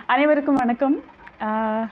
அனைவருக்கும் வணக்கம் ஆஹ்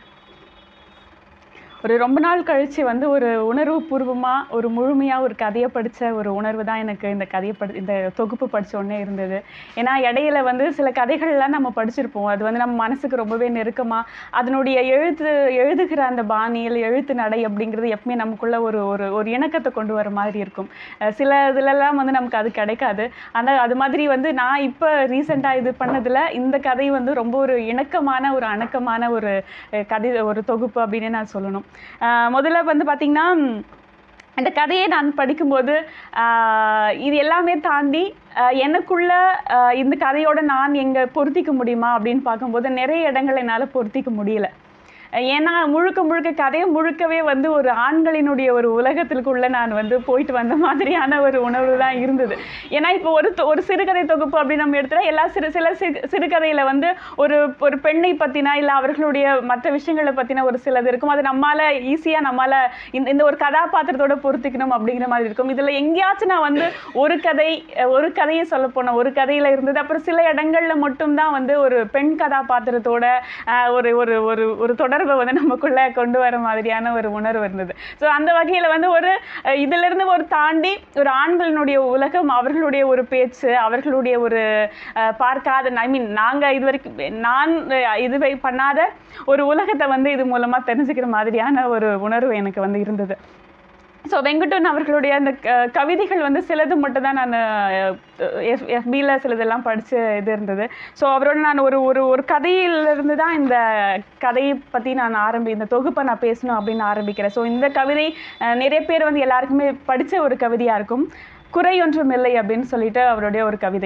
ஒரு ரொம்ப நாள் கழிச்சு வந்து ஒரு உணர்வு பூர்வமாக ஒரு முழுமையாக ஒரு கதையை படித்த ஒரு உணர்வு தான் எனக்கு இந்த கதையை படி இந்த தொகுப்பு படிச்ச உடனே இருந்தது ஏன்னா இடையில வந்து சில கதைகள்லாம் நம்ம படிச்சிருப்போம் அது வந்து நம்ம மனசுக்கு ரொம்பவே நெருக்கமாக அதனுடைய எழுத்து எழுதுகிற அந்த பாணியில் எழுத்து நடை அப்படிங்கிறது எப்பவுமே நமக்குள்ள ஒரு ஒரு ஒரு இணக்கத்தை கொண்டு வர மாதிரி இருக்கும் அஹ் சில இதுலலாம் வந்து நமக்கு அது கிடைக்காது ஆனால் அது மாதிரி வந்து நான் இப்போ ரீசெண்டாக இது பண்ணதில் இந்த கதை வந்து ரொம்ப ஒரு இணக்கமான ஒரு அணக்கமான ஒரு அஹ், கதை ஒரு தொகுப்பு அப்படின்னு நான் சொல்லணும் அஹ், முதல்ல வந்து பார்த்திங்கன்னா இந்த கதையை நான் படிக்கும்போது ஆஹ், இது எல்லாமே தாண்டி ஆஹ், எனக்குள்ள ஆஹ், இந்த கதையோட நான் எங்கே பொருத்திக்க முடியுமா அப்படின்னு பார்க்கும்போது நிறைய இடங்கள் என்னால் பொருத்திக்க முடியல ஏன்னா முழுக்க முழுக்க கதையை முழுக்கவே வந்து ஒரு ஆண்களினுடைய ஒரு உலகத்திற்குள்ள நான் வந்து போயிட்டு வந்த மாதிரியான ஒரு உணர்வு தான் இருந்தது ஏன்னா இப்போ ஒரு தொ- ஒரு சிறுகதை தொகுப்பு அப்படின்னு நம்ம எடுத்துட்டா எல்லா சிறு சில சிறு சிறுகதையில் வந்து ஒரு ஒரு பெண்ணை பற்றினா இல்லை அவர்களுடைய மற்ற விஷயங்களை பற்றின ஒரு சிலது இருக்கும் அது நம்மால் ஈஸியாக நம்மால் இந்த இந்த ஒரு கதாபாத்திரத்தோட பொருத்திக்கணும் அப்படிங்கிற மாதிரி இருக்கும் இதில் எங்கேயாச்சும் நான் வந்து ஒரு கதை அஹ், ஒரு கதையை சொல்ல போனேன் ஒரு கதையில் இருந்தது அப்புறம் சில இடங்களில் மட்டும்தான் வந்து ஒரு பெண் கதாபாத்திரத்தோட ஆஹ், ஒரு ஒரு ஒரு ஒரு தொடர்பை வந்து நமக்குள்ள கொண்டு வர மாதிரியான ஒரு உணர்வு இருந்தது ஸோ அந்த வகையில் வந்து ஒரு அஹ், இதிலிருந்து ஒரு தாண்டி ஒரு ஆண்களினுடைய உலகம் அவர்களுடைய ஒரு பேச்சு அவர்களுடைய ஒரு அஹ், பார்க்காத ஐ மீன் நாங்கள் இது வரைக்கும் நான் அஹ், இதுவை பண்ணாத ஒரு உலகத்தை வந்து இது மூலமாக தெரிஞ்சுக்கிற மாதிரியான ஒரு உணர்வு எனக்கு வந்து இருந்தது ஸோ வெங்கடூன் அவர்களுடைய அந்த க- கவிதைகள் வந்து சிலது மட்டும் தான் நான் எஃப் எஃபியில் சிலதெல்லாம் படித்து இது இருந்தது ஸோ அவரோட நான் ஒரு ஒரு ஒரு கதையிலிருந்து தான் இந்த கதையை பற்றி நான் ஆரம்பி இந்த தொகுப்பை நான் பேசணும் அப்படின்னு ஆரம்பிக்கிறேன் ஸோ இந்த கவிதை அஹ், நிறைய பேர் வந்து எல்லாருக்குமே படித்த ஒரு கவிதையாக இருக்கும் குறை ஒன்றும் இல்லை அப்படின்னு சொல்லிட்டு அவருடைய ஒரு கவிதை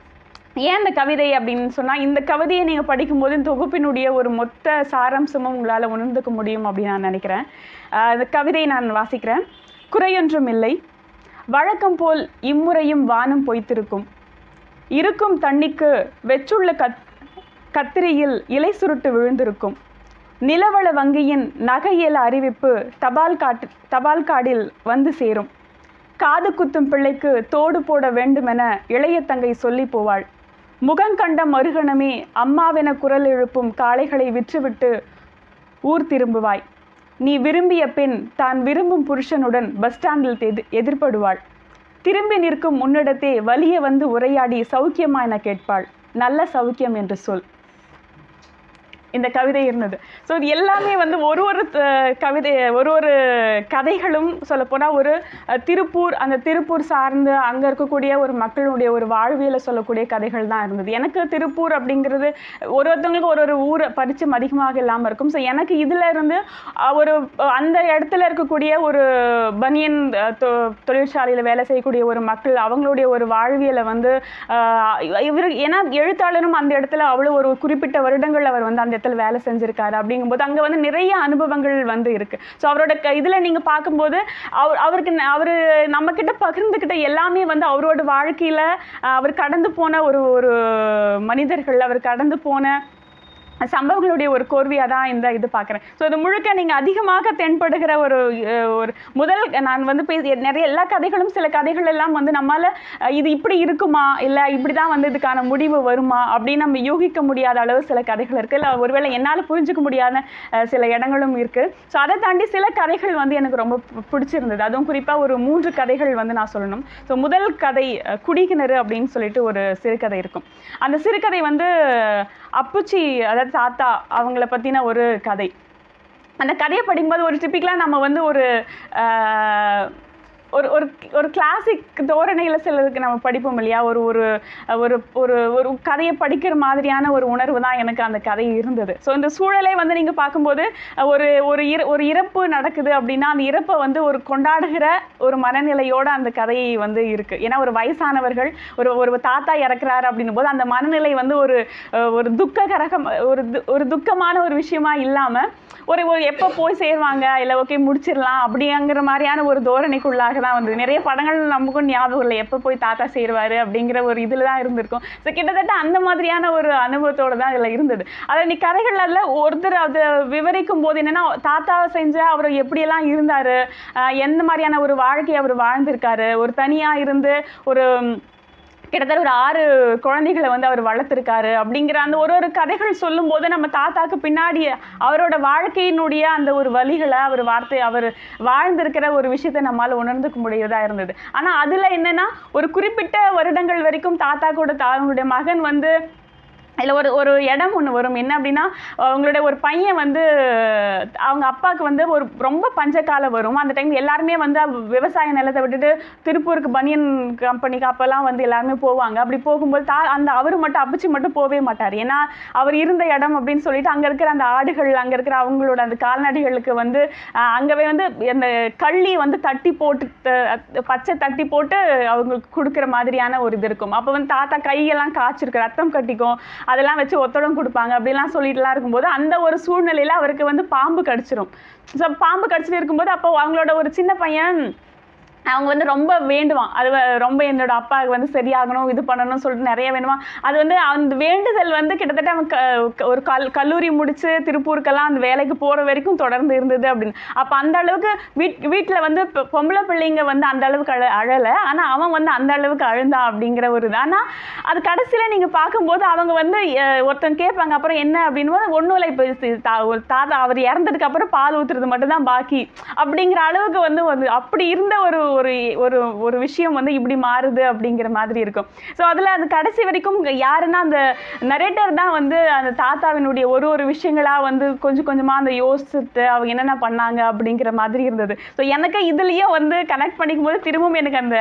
ஏன் இந்த கவிதை அப்படின்னு சொன்னால் இந்த கவிதையை நீங்கள் படிக்கும்போது இந்த தொகுப்பினுடைய ஒரு மொத்த சாராம்சமும் உங்களால் உணர்ந்துக்க முடியும் அப்படின்னு நான் நினைக்கிறேன் ஆஹ் இந்த கவிதையை நான் வாசிக்கிறேன் குறையொன்றும் இல்லை வழக்கம் போல் இம்முறையும் வானம் பொய்த்திருக்கும் இருக்கும் தண்ணிக்கு வெற்றுள்ள கத் கத்திரியில் இலை சுருட்டு விழுந்திருக்கும் நிலவள வங்கியின் நகையல அறிவிப்பு தபால் காட்டு தபால் கார்டில் வந்து சேரும் காது குத்தும் பிள்ளைக்கு தோடு போட வேண்டுமென இளைய தங்கை சொல்லி போவாள் முகங்கண்ட மறுகணமே அம்மாவென குரல் எழுப்பும் காளைகளை விற்றுவிட்டு ஊர் திரும்புவாய் நீ விரும்பிய பெண் தான் விரும்பும் புருஷனுடன் பஸ் ஸ்டாண்டில் எதி எதிர்படுவாள் திரும்பி நிற்கும் முன்னிடத்தே வலிய வந்து உரையாடி சௌக்கியமா என கேட்பாள் நல்ல சௌக்கியம் என்று சொல் இந்த கவிதை இருந்தது ஸோ இது எல்லாமே வந்து ஒரு ஒரு த- கவிதை ஒரு ஒரு கதைகளும் சொல்லப்போனால் ஒரு அஹ், திருப்பூர் அந்த திருப்பூர் சார்ந்து அங்கே இருக்கக்கூடிய ஒரு மக்களுடைய ஒரு வாழ்வியலை சொல்லக்கூடிய கதைகள் தான் இருந்தது எனக்கு திருப்பூர் அப்படிங்கிறது ஒரு ஒருத்தவங்களுக்கு ஒரு ஒரு ஊரை பரிச்சயம் அதிகமாக இல்லாமல் இருக்கும் ஸோ எனக்கு இதில் இருந்து அஹ், ஒரு அஹ், அந்த இடத்துல இருக்கக்கூடிய ஒரு பனியன் அஹ், தொ தொழிற்சாலையில் வேலை செய்யக்கூடிய ஒரு மக்கள் அவங்களுடைய ஒரு வாழ்வியலை வந்து ஆஹ் இவர் ஏன்னா எழுத்தாளரும் அந்த இடத்துல அவ்வளோ ஒரு குறிப்பிட்ட வருடங்கள் அவர் வந்து அந்த இடத்துல வேலை செஞ்சிருக்காரு அப்படிங்கும்போது அங்கே வந்து நிறைய அனுபவங்கள் வந்து இருக்கு ஸோ அவரோட க இதில் நீங்கள் பார்க்கும்போது அவர் அவருக்கு ந- அவர் நம்மக்கிட்ட பகிர்ந்துக்கிட்ட எல்லாமே வந்து அவரோட வாழ்க்கையில் அவர் கடந்து போன ஒரு ஒரு மனிதர்கள் அவர் கடந்து போன சம்பவங்களுடைய ஒரு கோர்வையாக தான் இந்த இது பார்க்குறேன் ஸோ இது முழுக்க நீங்கள் அதிகமாக தென்படுகிற ஒரு அஹ், ஒரு முதல் நான் வந்து பேசி நிறைய எல்லா கதைகளும் சில கதைகள் எல்லாம் வந்து நம்மால் இது இப்படி இருக்குமா இல்லை இப்படி தான் வந்து இதுக்கான முடிவு வருமா அப்படின்னு நம்ம யூகிக்க முடியாத அளவு சில கதைகள் இருக்குது இல்லை ஒருவேளை என்னால் புரிஞ்சுக்க முடியாத அஹ், சில இடங்களும் இருக்குது ஸோ அதை தாண்டி சில கதைகள் வந்து எனக்கு ரொம்ப பி- பிடிச்சிருந்தது அதுவும் குறிப்பாக ஒரு மூன்று கதைகள் வந்து நான் சொல்லணும் ஸோ முதல் கதை அஹ், குடிகிணறு அப்படின்னு சொல்லிட்டு ஒரு சிறுகதை இருக்கும் அந்த சிறுகதை வந்து அப்புச்சி அதாவது தாத்தா அவங்கள பற்றின ஒரு கதை அந்த கதையை படிக்கும்போது ஒரு டிப்பிக்கலாக நம்ம வந்து ஒரு ஆஹ், ஒரு ஒரு ஒரு கிளாசிக் தோரணையில் சிலருக்கு நம்ம படிப்போம் இல்லையா ஒரு ஒரு ஒரு ஒரு ஒரு கதையை படிக்கிற மாதிரியான ஒரு உணர்வு தான் எனக்கு அந்த கதை இருந்தது ஸோ இந்த சூழலை வந்து நீங்கள் பார்க்கும்போது ஒரு ஒரு இற ஒரு இறப்பு நடக்குது அப்படின்னா அந்த இறப்பை வந்து ஒரு கொண்டாடுகிற ஒரு மனநிலையோட அந்த கதை வந்து இருக்குது ஏன்னா ஒரு வயசானவர்கள் ஒரு ஒரு தாத்தா இறக்குறாரு அப்படின்னும் போது அந்த மனநிலை வந்து ஒரு அஹ், ஒரு துக்ககரகம் ஒரு து- ஒரு துக்கமான ஒரு விஷயமா இல்லாமல் ஒரு ஒரு எப்போ போய் சேருவாங்க இல்லை ஓகே முடிச்சிடலாம் அப்படிங்கிற மாதிரியான ஒரு தோரணைக்குள்ளாக தான் வந்து நிறைய படங்கள் நமக்கும் ஞாபகம் இல்லை எப்போ போய் தாத்தா சேருவார் அப்படிங்கிற ஒரு இதில் தான் இருந்திருக்கும் ஸோ கிட்டத்தட்ட அந்த மாதிரியான ஒரு அனுபவத்தோடு தான் இதில் இருந்தது அதில் நீ கதைகள் அதில் ஒருத்தர் அதை விவரிக்கும் போது என்னென்னா தாத்தா செஞ்ச அவர் எப்படியெல்லாம் இருந்தார் எந்த மாதிரியான ஒரு வாழ்க்கையை அவர் வாழ்ந்திருக்காரு ஒரு தனியாக இருந்து ஒரு கிட்டத்தட்ட ஒரு ஆறு குழந்தைகளை வந்து அவர் வளர்த்துருக்காரு அப்படிங்கிற அந்த ஒரு ஒரு கதைகள் சொல்லும்போது நம்ம தாத்தாக்கு பின்னாடி அவரோட வாழ்க்கையினுடைய அந்த ஒரு வழிகளை அவர் வார்த்தை அவர் வாழ்ந்திருக்கிற ஒரு விஷயத்தை நம்மால் உணர்ந்துக்க முடியதா இருந்தது ஆனால் அதில் என்னன்னா ஒரு குறிப்பிட்ட வருடங்கள் வரைக்கும் தாத்தா கூட அவங்களுடைய மகன் வந்து இதில் ஒரு ஒரு இடம் ஒன்று வரும் என்ன அப்படின்னா அவங்களுடைய ஒரு பையன் வந்து அவங்க அப்பாவுக்கு வந்து ஒரு ரொம்ப பஞ்சக்காலம் வரும் அந்த டைம் எல்லாருமே வந்து அவ- விவசாய நிலத்தை விட்டுட்டு திருப்பூருக்கு பனியன் கம்பெனிக்கு அப்போல்லாம் வந்து எல்லாருமே போவாங்க அப்படி போகும்போது தா அந்த அவர் மட்டும் அப்பச்சி மட்டும் போகவே மாட்டார் ஏன்னா அவர் இருந்த இடம் அப்படின்னு சொல்லிட்டு அங்கே இருக்கிற அந்த ஆடுகள் அங்கே இருக்கிற அவங்களோட அந்த கால்நடைகளுக்கு வந்து ஆஹ், அங்கவே வந்து அந்த கள்ளி வந்து தட்டி போட்டு த- பச்சை தட்டி போட்டு அவங்களுக்கு கொடுக்குற மாதிரியான ஒரு இது இருக்கும் அப்போ வந்து தாத்தா கையெல்லாம் காய்ச்சிருக்கு ரத்தம் கட்டிக்கும் அதெல்லாம் வச்சு ஒத்தடம் கொடுப்பாங்க அப்படிலாம் சொல்லிட்டுலாம் இருக்கும்போது அந்த ஒரு சூழ்நிலையில அவருக்கு வந்து பாம்பு கடிச்சிரும் ஸோ பாம்பு கடிச்சிட்டு இருக்கும்போது அப்போ அவங்களோட ஒரு சின்ன பையன் அவங்க வந்து ரொம்ப வேண்டுவான் அது வ- ரொம்ப என்னோட அப்பாவுக்கு வந்து சரியாகணும் இது பண்ணணும்னு சொல்லிட்டு நிறைய வேணுமா அது வந்து அந்த வேண்டுதல் வந்து கிட்டத்தட்ட அவன் க- க- ஒரு கல் கல்லூரி முடிச்சு திருப்பூருக்கெல்லாம் அந்த வேலைக்கு போகிற வரைக்கும் தொடர்ந்து இருந்தது அப்படின்னு அப்போ அந்த அளவுக்கு வீட் வீட்டில் வந்து பொ- பொம்பளை பிள்ளைங்க வந்து அந்த அளவுக்கு அழ அழலை ஆனால் அவன் வந்து அந்த அளவுக்கு அழுந்தான் அப்படிங்கிற ஒரு இது ஆனால் அது கடைசியில் நீங்கள் பார்க்கும்போது அவங்க வந்து அஹ், ஒருத்தன் கேட்பாங்க அப்புறம் என்ன அப்படின்னு போது ஒன்றும் இல்லை இப்போ ஒரு தாத்தா அவர் இறந்ததுக்கு அப்புறம் பால் ஊற்றுறது மட்டும்தான் பாக்கி அப்படிங்கிற அளவுக்கு வந்து வந்து அப்படி இருந்த ஒரு ஒரு ஒரு ஒரு விஷயம் வந்து இப்படி மாறுது அப்படிங்கிற மாதிரி இருக்கும் ஸோ அதில் அது கடைசி வரைக்கும் யாருன்னா அந்த நரேட்டர் தான் வந்து அந்த தாத்தாவினுடைய ஒரு ஒரு விஷயங்களாக வந்து கொஞ்சம் கொஞ்சமாக அந்த யோசிச்சுட்டு அவங்க என்னென்ன பண்ணாங்க அப்படிங்கிற மாதிரி இருந்தது ஸோ எனக்கு இதுலேயும் வந்து கனெக்ட் பண்ணிக்கும் போது திரும்பவும் எனக்கு அந்த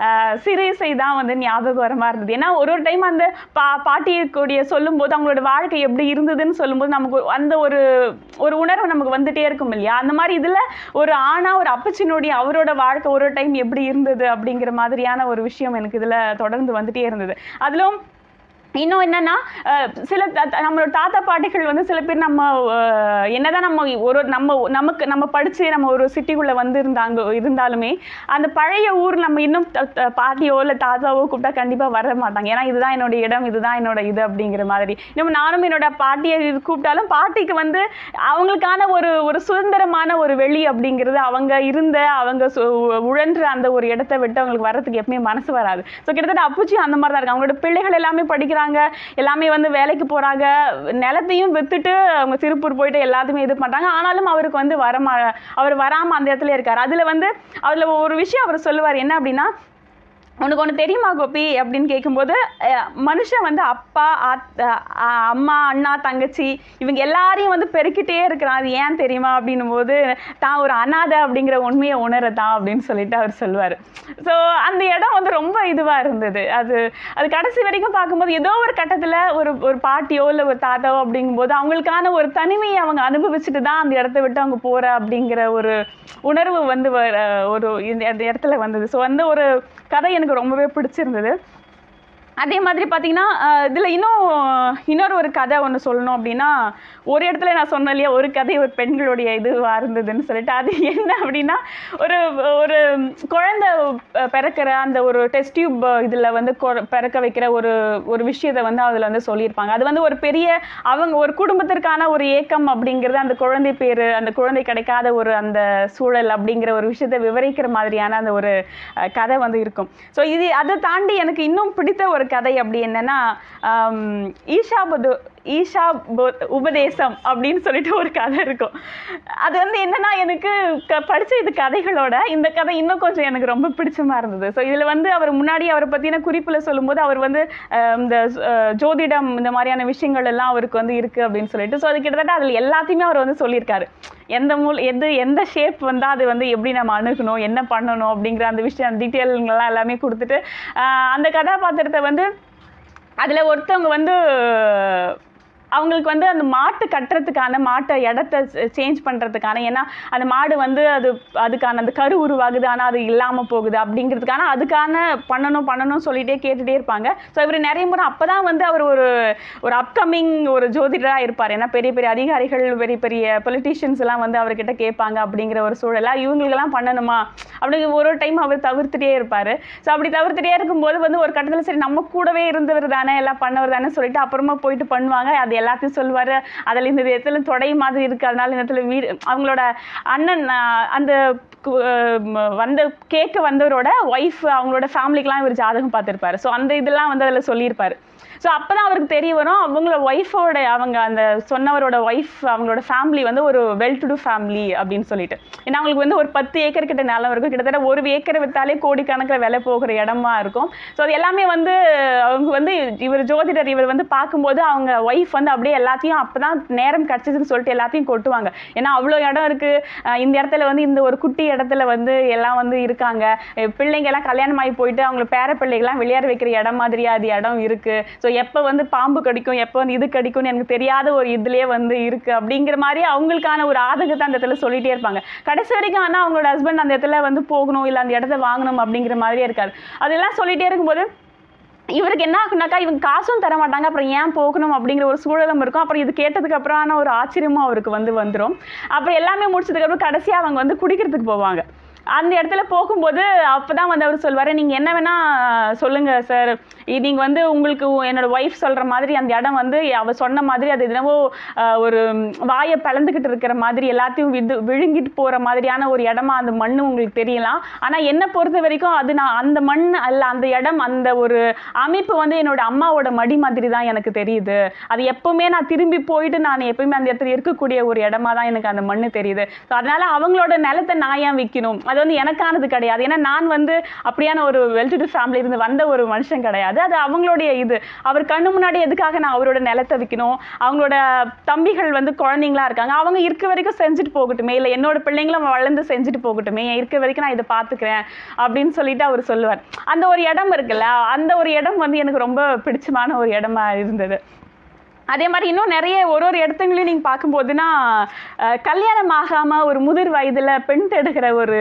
சிறைசை தான் வந்து ஞாபகம் வர மாதிரி இருந்தது ஏன்னா ஒரு ஒரு டைம் அந்த பா பாட்டியக்கூடிய சொல்லும்போது அவங்களோட வாழ்க்கை எப்படி இருந்ததுன்னு சொல்லும்போது நமக்கு ஒரு- அந்த ஒரு ஒரு உணர்வு நமக்கு வந்துட்டே இருக்கும் இல்லையா அந்த மாதிரி இதில் ஒரு ஆணா ஒரு அப்பச்சினுடைய அவரோட வாழ்க்கை ஒரு டைம் எப்படி இருந்தது அப்படிங்கிற மாதிரியான ஒரு விஷயம் எனக்கு இதில் தொடர்ந்து வந்துட்டே இருந்தது அதிலும் இன்னும் என்னன்னா அஹ், சில த- த- நம்மளோட தாத்தா பாட்டிகள் வந்து சில பேர் நம்ம அஹ், என்னதான் நம்ம ஒரு நம்ம நமக்கு நம்ம படிச்சு நம்ம ஒரு சிட்டிக்குள்ள வந்து இருந்தாங்க இருந்தாலுமே அந்த பழைய ஊர் நம்ம இன்னும் த- த- பாட்டியோ இல்லை தாத்தாவோ கூப்பிட்டா கண்டிப்பா வர மாட்டாங்க ஏன்னா இதுதான் என்னோட இடம் இதுதான் என்னோட இது அப்படிங்கிற மாதிரி இன்னும் நானும் என்னோட பாட்டியை இது கூப்பிட்டாலும் பாட்டிக்கு வந்து அவங்களுக்கான ஒரு ஒரு சுதந்திரமான ஒரு வெளி அப்படிங்கிறது அவங்க இருந்த அவங்க சு- உழன்ற அந்த ஒரு இடத்த விட்டு அவங்களுக்கு வர்றதுக்கு எப்பவுமே மனசு வராது ஸோ கிட்டத்தட்ட அப்புச்சி அந்த மாதிரி தான் இருக்கு அவங்களோட பிள்ளைகள் எல்லாமே படிக்கிறாங்க எல்லாமே வந்து வேலைக்கு போறாங்க நிலத்தையும் வித்துட்டு அவங்க திருப்பூர் போயிட்டு எல்லாத்தையுமே இது பண்றாங்க ஆனாலும் அவருக்கு வந்து வரமா அவர் வராம அந்த இடத்துல இருக்காரு அதுல வந்து அதுல ஒரு விஷயம் அவர் சொல்லுவார் என்ன அப்படின்னா உனக்கு ஒன்று தெரியுமா கோபி அப்படின்னு கேட்கும்போது அஹ், மனுஷன் வந்து அப்பா ஆத்- அஹ், அம்மா அண்ணா தங்கச்சி இவங்க எல்லாரையும் வந்து பெருக்கிட்டே இருக்கிறான் அது ஏன் தெரியுமா அப்படின்னும் போது தான் ஒரு அனாதை அப்படிங்கிற உண்மையை உணரதான் அப்படின்னு சொல்லிட்டு அவர் சொல்லுவார் ஸோ அந்த இடம் வந்து ரொம்ப இதுவாக இருந்தது அது அது கடைசி வரைக்கும் பார்க்கும்போது ஏதோ ஒரு கட்டத்தில் ஒரு ஒரு பாட்டியோ இல்லை ஒரு தாத்தாவோ அப்படிங்கும்போது அவங்களுக்கான ஒரு தனிமையை அவங்க அனுபவிச்சுட்டு தான் அந்த இடத்த விட்டு அவங்க போகிற அப்படிங்கிற ஒரு உணர்வு வந்து வ- ஒரு இந்த அந்த இடத்துல வந்தது ஸோ அந்த ஒரு கதை எனக்கு ரொம்பவே பிடிச்சிருந்தது அதே மாதிரி பார்த்தீங்கன்னா இதில் இன்னும் இன்னொரு ஒரு கதை ஒன்று சொல்லணும் அப்படின்னா ஒரு இடத்துல நான் சொன்னேன் இல்லையா ஒரு கதை ஒரு பெண்களுடைய இதுவாக இருந்ததுன்னு சொல்லிட்டு அது என்ன அப்படின்னா ஒரு ஒரு குழந்தை அஹ், பிறக்கிற அந்த ஒரு டெஸ்ட் டியூப் இதில் வந்து கொ- பிறக்க வைக்கிற ஒரு ஒரு விஷயத்தை வந்து அதில் வந்து சொல்லியிருப்பாங்க அது வந்து ஒரு பெரிய அவங்க ஒரு குடும்பத்திற்கான ஒரு ஏக்கம் அப்படிங்கிறது அந்த குழந்தை பேர் அந்த குழந்தை கிடைக்காத ஒரு அந்த சூழல் அப்படிங்கிற ஒரு விஷயத்தை விவரிக்கிற மாதிரியான அந்த ஒரு அஹ், கதை வந்து இருக்கும் ஸோ இது அதை தாண்டி எனக்கு இன்னும் பிடித்த ஒரு கதை அப்படி என்னன்னா ஆம், ஈஷா பது ஈஷா பு- உபதேசம் அப்படின்னு சொல்லிட்டு ஒரு கதை இருக்கும் அது வந்து என்னன்னா எனக்கு க படிச்ச இது கதைகளோட இந்த கதை இன்னும் கொஞ்சம் எனக்கு ரொம்ப பிடிச்சமா இருந்தது ஸோ இதில் வந்து அவர் முன்னாடி அவரை பற்றின குறிப்பில் சொல்லும்போது அவர் வந்து அஹ், இந்த அஹ், ஜோதிடம் இந்த மாதிரியான விஷயங்கள் எல்லாம் அவருக்கு வந்து இருக்கு அப்படின்னு சொல்லிட்டு ஸோ அது கிட்டத்தட்ட அதில் எல்லாத்தையுமே அவர் வந்து சொல்லியிருக்காரு எந்த மூல் எது எந்த ஷேப் வந்தால் அது வந்து எப்படி நம்ம அணுகணும் என்ன பண்ணணும் அப்படிங்கிற அந்த விஷயம் டீட்டெயில்கள்லாம் எல்லாமே கொடுத்துட்டு ஆஹ், அந்த கதாபாத்திரத்தை வந்து அதில் ஒருத்தவங்க வந்து அவங்களுக்கு வந்து அந்த மாட்டு கட்டுறதுக்கான மாட்டை இடத்த சேஞ்ச் பண்ணுறதுக்கான ஏன்னா அந்த மாடு வந்து அது அதுக்கான அந்த கரு உருவாகுது ஆனால் அது இல்லாமல் போகுது அப்படிங்கிறதுக்கான அதுக்கான பண்ணணும் பண்ணணும் சொல்லிட்டே கேட்டுகிட்டே இருப்பாங்க ஸோ இவர் நிறைய முறை அப்போ தான் வந்து அவர் ஒரு ஒரு அப்கமிங் ஒரு ஜோதிடராக இருப்பார் ஏன்னா பெரிய பெரிய அதிகாரிகள் பெரிய பெரிய பொலிட்டீஷியன்ஸ் எல்லாம் வந்து அவர்கிட்ட கேட்பாங்க அப்படிங்கிற ஒரு சூழலா இவங்களுக்கெல்லாம் பண்ணணுமா அப்படி ஒரு டைம் அவர் தவிர்த்துட்டே இருப்பார் ஸோ அப்படி தவிர்த்துட்டே இருக்கும்போது வந்து ஒரு கட்டத்தில் சரி நம்ம கூடவே இருந்தவர் தானே எல்லாம் பண்ணவர் தானே சொல்லிட்டு அப்புறமா போயிட்டு பண்ணுவாங்க அது எல்லாத்தையும் சொல்லுவார் அதில் இந்த இடத்துல தொடை மாதிரி இருக்கு அதனால இந்த இடத்துல வீடு அவங்களோட அண்ணன் ஆஹ், அந்த கு- ஆஹ் வந்த கேட்க வந்தவரோட ஒய்ஃப் அவங்களோட ஃபேமிலிக்கெலாம் இவர் ஜாதகம் பார்த்துருப்பாரு ஸோ அந்த இதெல்லாம் வந்து அதில் சொல்லியிருப்பாரு ஸோ அப்போ தான் அவருக்கு தெரிய வரும் அவங்களோட ஒய்ஃபோட அவங்க அந்த சொன்னவரோட ஒய்ஃப் அவங்களோட ஃபேமிலி வந்து ஒரு வெல் டு டூ ஃபேமிலி அப்படின்னு சொல்லிட்டு ஏன்னா அவங்களுக்கு வந்து ஒரு பத்து ஏக்கர் கிட்ட நிலம் இருக்கும் கிட்டத்தட்ட ஒரு ஏக்கரை வித்தாலே கோடிக்கணக்கில் விலை போகிற இடமா இருக்கும் ஸோ அது எல்லாமே வந்து அவங்க வந்து இவர் ஜோதிடர் இவர் வந்து பார்க்கும்போது அவங்க ஒய்ஃப் வந்து அப்படியே எல்லாத்தையும் அப்போ தான் நேரம் கிடச்சிதுன்னு சொல்லிட்டு எல்லாத்தையும் கொட்டுவாங்க ஏன்னா அவ்வளோ இடம் இருக்குது அஹ் இந்த இடத்துல வந்து இந்த ஒரு குட்டி இடத்துல வந்து எல்லாம் வந்து இருக்காங்க அஹ் பிள்ளைங்க எல்லாம் கல்யாணம் ஆகி போயிட்டு அவங்க பேர பிள்ளைகள்லாம் விளையாட வைக்கிற இடம் மாதிரியா அது இடம் இருக்கு ஸோ எப்போ வந்து பாம்பு கடிக்கும் எப்போ வந்து இது கடிக்கும்னு எனக்கு தெரியாத ஒரு இதுலயே வந்து இருக்கு அப்படிங்கிற மாதிரி அவங்களுக்கான ஒரு ஆதகத்தை அந்த இடத்துல சொல்லிட்டே இருப்பாங்க கடைசி வரைக்கும் ஆனால் அவங்களோட ஹஸ்பண்ட் அந்த இடத்துல வந்து போகணும் இல்லை அந்த இடத்த வாங்கணும் அப்படிங்கிற மாதிரியே இருக்காது அதெல்லாம் சொல்லிட்டே இருக்கும்போது இவருக்கு என்ன ஆகுனாக்கா இவங்க காசும் தர மாட்டாங்க அப்புறம் ஏன் போகணும் அப்படிங்கிற ஒரு சூழலும் இருக்கும் அப்புறம் இது கேட்டதுக்கு அப்புறமான ஒரு ஆச்சரியமும் அவருக்கு வந்து வந்துடும் அப்புறம் எல்லாமே முடிச்சதுக்கு அப்புறம் கடைசியா அவங்க வந்து குடிக்கிறதுக்கு போவாங்க அந்த இடத்துல போகும்போது அப்பதான் வந்து அவர் சொல்வாரு நீங்க என்ன வேணா சொல்லுங்க சார் நீங்க வந்து உங்களுக்கு உ- என்னோட ஒய்ஃப் சொல்ற மாதிரி அந்த இடம் வந்து அவ சொன்ன மாதிரி அது என்னவோ ஆஹ், ஒரு ம், வாயை பிளந்துக்கிட்டு இருக்கிற மாதிரி எல்லாத்தையும் விது விழுங்கிட்டு போற மாதிரியான ஒரு இடமா அந்த மண்ணு உங்களுக்கு தெரியலாம் ஆனா என்ன பொறுத்த வரைக்கும் அது நான் அந்த மண் அல்ல அந்த இடம் அந்த ஒரு அமைப்பு வந்து என்னோட அம்மாவோட மடி மாதிரி தான் எனக்கு தெரியுது அது எப்பவுமே நான் திரும்பி போயிட்டு நான் எப்பவுமே அந்த இடத்துல இருக்கக்கூடிய ஒரு இடமா தான் எனக்கு அந்த மண்ணு தெரியுது ஸோ அதனால அவங்களோட நிலத்தை நான் ஏன் விற்கணும் அது வந்து எனக்கானது கிடையாது ஏன்னா நான் வந்து அப்படியான ஒரு வெல் டு ஃபேமிலி இருந்து வந்த ஒரு மனுஷன் கிடையாது அது அவங்களுடைய இது அவர் கண்ணு முன்னாடி எதுக்காக நான் அவரோட நிலத்தை விற்கணும் அவங்களோட தம்பிகள் வந்து குழந்தைங்களா இருக்காங்க அவங்க இருக்க வரைக்கும் செஞ்சுட்டு போகட்டுமே இல்லை என்னோட பிள்ளைங்களும் வளர்ந்து செஞ்சுட்டு போகட்டுமே இருக்க வரைக்கும் நான் இதை பார்த்துக்கிறேன் அப்படின்னு சொல்லிட்டு அவர் சொல்லுவார் அந்த ஒரு இடம் இருக்குல்ல அந்த ஒரு இடம் வந்து எனக்கு ரொம்ப பிடிச்சமான ஒரு இடமா இருந்தது அதே மாதிரி இன்னும் நிறைய ஒரு ஒரு இடத்துங்களையும் நீங்கள் பார்க்கும்போதுன்னா அஹ், கல்யாணம் ஆகாமல் ஒரு முதிர் வயதில் பெண் தேடுகிற ஒரு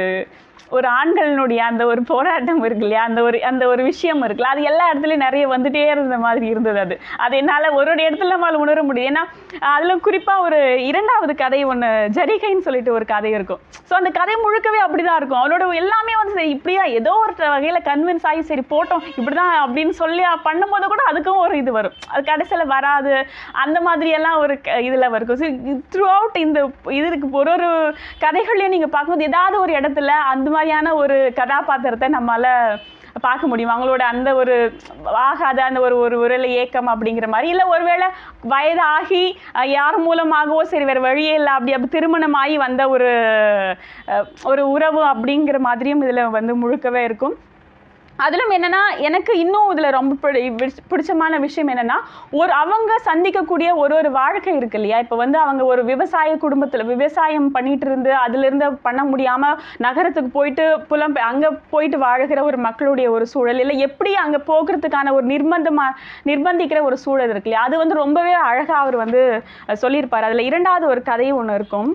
ஒரு ஆண்களினுடைய அந்த ஒரு போராட்டம் இருக்கு இல்லையா அந்த ஒரு அந்த ஒரு விஷயம் இருக்குல்ல அது எல்லா இடத்துலையும் நிறைய வந்துட்டே இருந்த மாதிரி இருந்தது அது அது என்னால் ஒரு ஒரு இடத்துல நம்மளால் உணர முடியும் ஏன்னா அதில் குறிப்பாக ஒரு இரண்டாவது கதை ஒன்று ஜரிகைன்னு சொல்லிட்டு ஒரு கதை இருக்கும் ஸோ அந்த கதை முழுக்கவே அப்படிதான் இருக்கும் அவளோட எல்லாமே வந்து சரி இப்படியா ஏதோ ஒரு வகையில் கன்வின்ஸ் ஆகி சரி போட்டோம் இப்படிதான் அப்படின்னு சொல்லி பண்ணும்போது கூட அதுக்கும் ஒரு இது வரும் அது கடைசியில் வராது அந்த மாதிரியெல்லாம் ஒரு க- இதுல இருக்கும் த்ரூ அவுட் இந்த இதுக்கு ஒரு ஒரு கதைகளையும் நீங்க பார்க்கும்போது ஏதாவது ஒரு இடத்துல அந்த மாதிரியான ஒரு கதாபாத்திரத்தை நம்மால பார்க்க முடியும் அவங்களோட அந்த ஒரு ஆகாத அந்த ஒரு ஒரு உரல ஏக்கம் அப்படிங்கிற மாதிரி இல்லை ஒருவேளை வயதாகி அஹ், யார் மூலமாகவோ சரி வேற வழியே இல்லை அப்படி அப்படி திருமணமாகி வந்த ஒரு அஹ், ஒரு உறவு அப்படிங்கிற மாதிரியும் இதுல வந்து முழுக்கவே இருக்கும் அதிலும் என்னன்னா எனக்கு இன்னும் இதுல ரொம்ப பிடி- பிடிச்ச- பிடிச்சமான விஷயம் என்னன்னா ஒரு அவங்க சந்திக்கக்கூடிய ஒரு ஒரு வாழ்க்கை இருக்கு இல்லையா இப்போ வந்து அவங்க ஒரு விவசாய குடும்பத்துல விவசாயம் பண்ணிட்டு இருந்து அதுல இருந்து பண்ண முடியாம நகரத்துக்கு போயிட்டு புலம் அங்க போயிட்டு வாழுகிற ஒரு மக்களுடைய ஒரு சூழல் இல்லை எப்படி அங்க போகிறதுக்கான ஒரு நிர்பந்தமா நிர்பந்திக்கிற ஒரு சூழல் இருக்கு இல்லையா அது வந்து ரொம்பவே அழகா அவர் வந்து அஹ், சொல்லியிருப்பார் அதுல இரண்டாவது ஒரு கதை ஒண்ணு இருக்கும்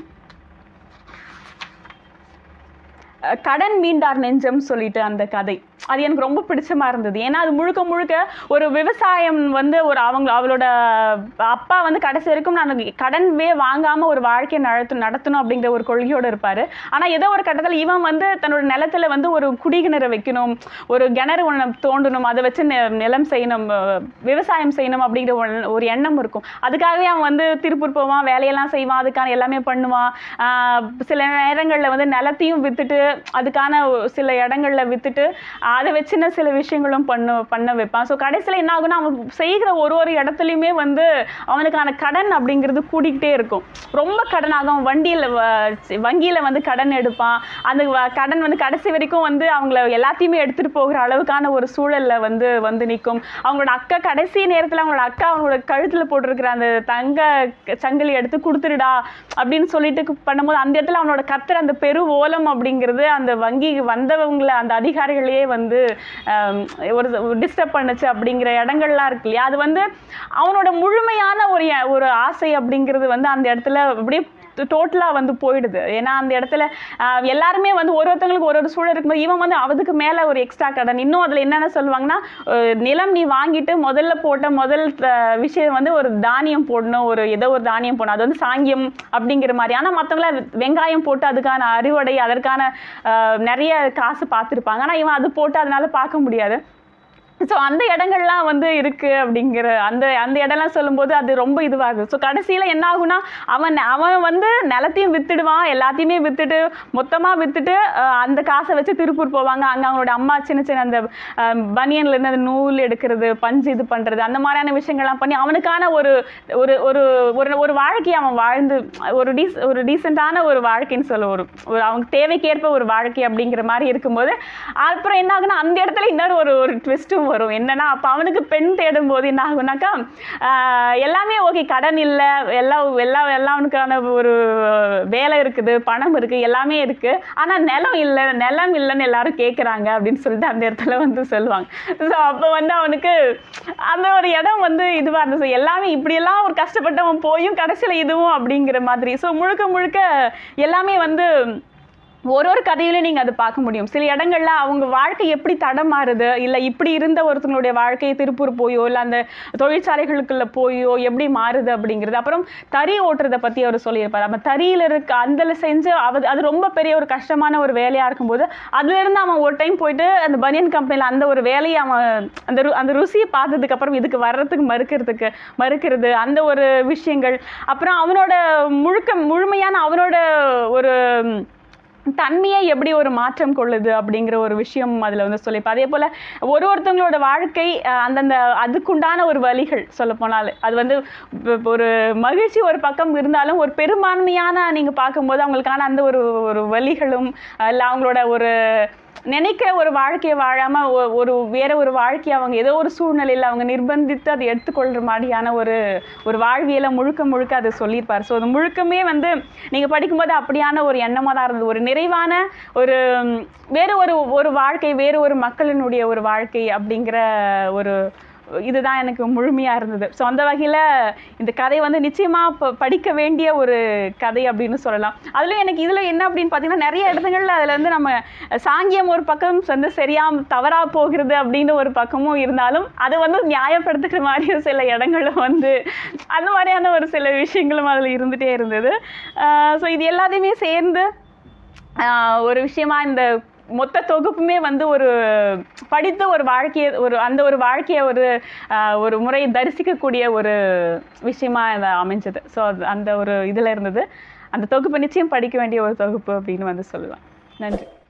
அஹ் கடன் மீண்டார் நெஞ்சம் சொல்லிட்டு அந்த கதை அது எனக்கு ரொம்ப பிடிச்சமா இருந்தது ஏன்னா அது முழுக்க முழுக்க ஒரு விவசாயம் வந்து ஒரு அவங்க அவளோட அப்பா வந்து கடைசி வரைக்கும் நான் கடன்வே வாங்காம ஒரு வாழ்க்கையை நடத்து நடத்தணும் அப்படிங்கிற ஒரு கொள்கையோட இருப்பாரு ஆனா ஏதோ ஒரு கட்டத்துல இவன் வந்து தன்னோட நிலத்துல வந்து ஒரு குடிகிணறு வைக்கணும் ஒரு கிணறு ஒண்ணு தோண்டணும் அதை வச்சு நி- நிலம் செய்யணும் அஹ் விவசாயம் செய்யணும் அப்படிங்கிற ஒரு- ஒரு எண்ணம் இருக்கும் அதுக்காகவே அவன் வந்து திருப்பூர் போவான் வேலையெல்லாம் செய்வான் அதுக்கான எல்லாமே பண்ணுவான் ஆஹ் சில நேரங்கள்ல வந்து நிலத்தையும் வித்துட்டு அதுக்கான ஒ- சில இடங்கள்ல வித்துட்டு அதை வச்சுன சில விஷயங்களும் பண்ண பண்ண வைப்பான் ஸோ கடைசியில் என்ன ஆகும்னா அவன் செய்கிற ஒரு ஒரு இடத்துலையுமே வந்து அவனுக்கான கடன் அப்படிங்கிறது கூடிக்கிட்டே இருக்கும் ரொம்ப கடன் ஆகும் அவன் வண்டியில் வங்கியில் வந்து கடன் எடுப்பான் அந்த வ- கடன் வந்து கடைசி வரைக்கும் வந்து அவங்கள எல்லாத்தையுமே எடுத்துகிட்டு போகிற அளவுக்கான ஒரு சூழல்ல வந்து வந்து நிற்கும் அவங்களோட அக்கா கடைசி நேரத்தில் அவங்களோட அக்கா அவங்களோட கழுத்தில் போட்டிருக்கிற அந்த தங்க சங்கிலி எடுத்து கொடுத்துடுடா அப்படின்னு சொல்லிட்டு கு- பண்ணும்போது அந்த இடத்துல அவனோட கத்துற அந்த பெரு ஓலம் அப்படிங்கிறது அந்த வங்கி வந்தவங்களை அந்த அதிகாரிகளையே வந்து ஆம், ஒரு டிஸ்டர்ப் பண்ணுச்சு அப்படிங்கிற இடங்கள்லாம் இருக்கு இல்லையா அது வந்து அவனோட முழுமையான ஒரு எ- ஒரு ஆசை அப்படிங்கிறது வந்து அந்த இடத்துல அப்படியே டோட்டலாக வந்து போயிடுது ஏன்னா அந்த இடத்துல ஆஹ், எல்லாருமே வந்து ஒரு ஒருத்தவங்களுக்கு ஒரு ஒரு சூழல் இருக்கும்போது இவன் வந்து அதுக்கு மேலே ஒரு எக்ஸ்ட்ரா கடன் இன்னும் அதில் என்னென்ன சொல்லுவாங்கன்னா அஹ், நிலம் நீ வாங்கிட்டு முதல்ல போட்ட முதல் அஹ், விஷயம் வந்து ஒரு தானியம் போடணும் ஒரு ஏதோ ஒரு தானியம் போடணும் அது வந்து சாங்கியம் அப்படிங்கிற மாதிரி ஆனால் மற்றவங்களாம் வெங்காயம் போட்டு அதுக்கான அறுவடை அதற்கான ஆஹ், நிறைய காசு பார்த்துருப்பாங்க ஆனால் இவன் அது போட்டு அதனால பார்க்க முடியாது ஸோ அந்த இடங்கள்லாம் வந்து இருக்கு அப்படிங்கிற அந்த அந்த இடம்லாம் சொல்லும்போது அது ரொம்ப இதுவாகுது ஸோ கடைசியில் என்ன ஆகும்னா அவன் அவன் வந்து நிலத்தையும் வித்துடுவான் எல்லாத்தையுமே வித்துட்டு மொத்தமாக வித்துட்டு அஹ், அந்த காசை வச்சு திருப்பூர் போவாங்க அங்கே அவங்களோட அம்மா சின்ன சின்ன அந்த அஹ், பனியன்ல இருந்து அந்த நூல் எடுக்கிறது பஞ்சு இது பண்ணுறது அந்த மாதிரியான விஷயங்கள்லாம் பண்ணி அவனுக்கான ஒரு ஒரு ஒரு ஒரு ஒரு வாழ்க்கையை அவன் வாழ்ந்து ஒரு டீஸ் ஒரு டீசெண்டான ஒரு வாழ்க்கைன்னு சொல்ல ஒரு ஒரு அவங்க தேவைக்கேற்ப ஒரு வாழ்க்கை அப்படிங்கிற மாதிரி இருக்கும்போது அப்புறம் என்ன ஆகுனா அந்த இடத்துல இன்னொரு ஒரு ஒரு ட்விஸ்ட்டும் வரும் என்னன்னா அப்போ அவனுக்கு பெண் தேடும் போது என்ன ஆகுனாக்கா ஆஹ் எல்லாமே ஓகே கடன் இல்லை எல்லாம் எல்லாம் எல்லாம் அவனுக்கான ஒரு வேலை இருக்குது பணம் இருக்கு எல்லாமே இருக்கு ஆனா நிலம் இல்லை நிலம் இல்லைன்னு எல்லாரும் கேட்குறாங்க அப்படின்னு சொல்லிட்டு அந்த இடத்துல வந்து சொல்லுவாங்க ஸோ அப்போ வந்து அவனுக்கு அந்த ஒரு இடம் வந்து இதுவாக இருந்தது So எல்லாமே இப்படியெல்லாம் ஒரு கஷ்டப்பட்டவன் போயும் கடைசியில் இதுவும் அப்படிங்கிற மாதிரி ஸோ முழுக்க முழுக்க எல்லாமே வந்து ஒரு ஒரு கதையிலும் நீங்கள் அதை பார்க்க முடியும் சில இடங்கள்ல அவங்க வாழ்க்கை எப்படி தடமாறுது இல்லை இப்படி இருந்த ஒருத்தங்களுடைய வாழ்க்கையை திருப்பூர் போயோ இல்லை அந்த தொழிற்சாலைகளுக்குள்ள போயோ எப்படி மாறுது அப்படிங்கிறது அப்புறம் தறி ஓட்டுறதை பற்றி அவர் சொல்லியிருப்பார் அப்போ தறியில் இருக்க அதில் செஞ்சு அது அது ரொம்ப பெரிய ஒரு கஷ்டமான ஒரு வேலையாக இருக்கும்போது அதுலேருந்து அவன் ஒரு டைம் போயிட்டு அந்த பனியன் கம்பெனியில் அந்த ஒரு வேலையை அவன் அந்த ரு- அந்த ருசியை பார்த்ததுக்கு அப்புறம் இதுக்கு வர்றதுக்கு மறுக்கிறதுக்கு மறுக்கிறது அந்த ஒரு விஷயங்கள் அப்புறம் அவனோட முழுக்க முழுமையான அவனோட ஒரு தன்மையை எப்படி ஒரு மாற்றம் கொள்ளுது அப்படிங்கிற ஒரு விஷயம் அதில் வந்து சொல்லியிருப்பேன் அதே போல் ஒரு ஒருத்தவங்களோட வாழ்க்கை அஹ், அந்தந்த அதுக்குண்டான ஒரு வழிகள் சொல்ல போனால் அது வந்து இப்ப ஒரு மகிழ்ச்சி ஒரு பக்கம் இருந்தாலும் ஒரு பெரும்பான்மையான நீங்கள் பார்க்கும்போது அவங்களுக்கான அந்த ஒரு ஒரு வழிகளும் இல்லை அவங்களோட ஒரு நினைக்கிற ஒரு வாழ்க்கையை வாழாம ஒ- ஒரு வேற ஒரு வாழ்க்கையை அவங்க ஏதோ ஒரு சூழ்நிலையில் அவங்க நிர்பந்தித்து அதை எடுத்துக்கொள்ற மாதிரியான ஒரு ஒரு வாழ்வியலை முழுக்க முழுக்க அதை சொல்லியிருப்பார் ஸோ அது முழுக்கமே வந்து நீங்க படிக்கும்போது அப்படியான ஒரு எண்ணமாக தான் இருந்தது ஒரு நிறைவான ஒரு ம், வேறு ஒரு ஒரு வாழ்க்கை வேறு ஒரு மக்களினுடைய ஒரு வாழ்க்கை அப்படிங்கிற ஒரு இதுதான் எனக்கு முழுமையாக இருந்தது ஸோ அந்த வகையில் இந்த கதை வந்து நிச்சயமாக ப படிக்க வேண்டிய ஒரு கதை அப்படின்னு சொல்லலாம் அதுலயும் எனக்கு இதில் என்ன அப்படின்னு பார்த்தீங்கன்னா நிறைய இடத்துங்கள்ல அதில் வந்து நம்ம சாங்கியம் ஒரு பக்கம் வந்து சரியா தவறாக போகிறது அப்படின்னு ஒரு பக்கமும் இருந்தாலும் அதை வந்து நியாயப்படுத்துகிற மாதிரி சில இடங்களும் வந்து அந்த மாதிரியான ஒரு சில விஷயங்களும் அதில் இருந்துகிட்டே இருந்தது ஸோ இது எல்லாத்தையுமே சேர்ந்து ஆஹ் ஒரு விஷயமா இந்த மொத்த தொகுப்புமே வந்து ஒரு படித்த ஒரு வாழ்க்கையை ஒரு அந்த ஒரு வாழ்க்கையை ஒரு ஆஹ் ஒரு முறை தரிசிக்கக்கூடிய ஒரு விஷயமா இது அமைஞ்சது ஸோ அந்த ஒரு இதில் இருந்தது அந்த தொகுப்பு நிச்சயம் படிக்க வேண்டிய ஒரு தொகுப்பு அப்படின்னு வந்து சொல்லலாம் நன்றி